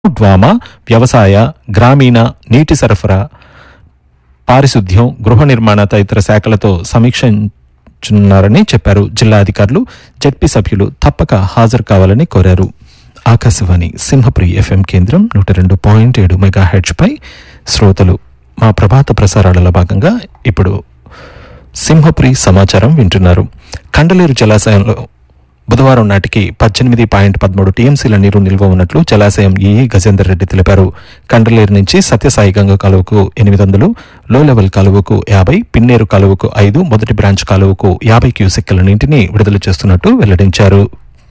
డ్వామా వ్యవసాయ గ్రామీణ నీటి సరఫరా పారిశుద్ధ్యం గృహ నిర్మాణ తదితర శాఖలతో సమీక్షించనున్నారని చెప్పారు జిల్లా అధికారులు జడ్పీ సభ్యులు తప్పక హాజరు కావాలని కోరారు ఆకాశవాణి సింహపురి ఎఫ్ఎం కేంద్రం నూట రెండు పాయింట్ ఏడు మెగా పై శ్రోతలు మా ప్రభాత ప్రసారాలలో భాగంగా ఇప్పుడు సింహపురి సమాచారం వింటున్నారు కండలేరు జలాశయంలో బుధవారం నాటికి పద్దెనిమిది పాయింట్ పదమూడు టీఎంసీల నీరు నిల్వ ఉన్నట్లు జలాశయం ఈఈ గజేందర్ రెడ్డి తెలిపారు కండలేరు నుంచి సత్యసాయి గంగ కాలువకు ఎనిమిది వందలు లో లెవెల్ కాలువకు యాభై పిన్నేరు కాలువకు ఐదు మొదటి బ్రాంచ్ కాలువకు యాభై క్యూసెక్కుల నీటిని విడుదల చేస్తున్నట్టు వెల్లడించారు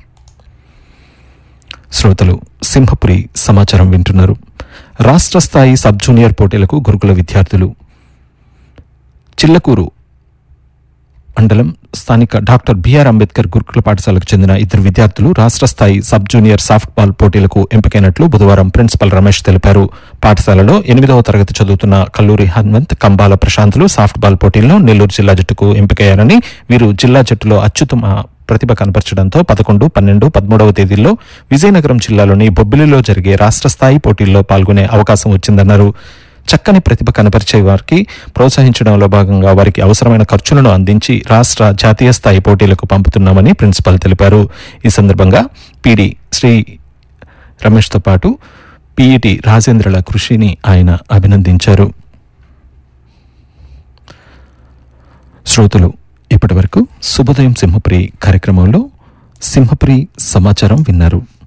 శ్రోతలు సింహపురి సమాచారం వింటున్నారు రాష్ట్ర స్థాయి సబ్ జూనియర్ పోటీలకు గురుకుల విద్యార్థులు చిల్లకూరు మండలం స్థానిక డాక్టర్ బిఆర్ అంబేద్కర్ గురుకుల పాఠశాలకు చెందిన ఇద్దరు విద్యార్థులు రాష్ట్ర స్థాయి సబ్ జూనియర్ సాఫ్ట్ బాల్ పోటీలకు ఎంపికైనట్లు బుధవారం ప్రిన్సిపల్ రమేష్ తెలిపారు పాఠశాలలో ఎనిమిదవ తరగతి చదువుతున్న కల్లూరి హనుమంత్ కంబాల ప్రశాంతులు సాఫ్ట్ బాల్ పోటీల్లో నెల్లూరు జిల్లా జట్టుకు ఎంపికయ్యారని వీరు జిల్లా జట్టులో అత్యుత్తమ ప్రతిభ కనపరచడంతో పదకొండు పన్నెండు పదమూడవ తేదీల్లో విజయనగరం జిల్లాలోని బొబ్బిలిలో జరిగే రాష్ట్ర స్థాయి పోటీల్లో పాల్గొనే అవకాశం వచ్చిందన్నారు చక్కని ప్రతిభ కనపరిచే వారికి ప్రోత్సహించడంలో భాగంగా వారికి అవసరమైన ఖర్చులను అందించి రాష్ట్ర జాతీయ స్థాయి పోటీలకు పంపుతున్నామని ప్రిన్సిపల్ తెలిపారు ఈ సందర్భంగా పీడి శ్రీ రమేష్తో పాటు పీఈటి రాజేంద్రల కృషిని ఆయన అభినందించారు శ్రోతలు ఇప్పటి వరకు శుభోదయం సింహపురి కార్యక్రమంలో సింహపురి సమాచారం విన్నారు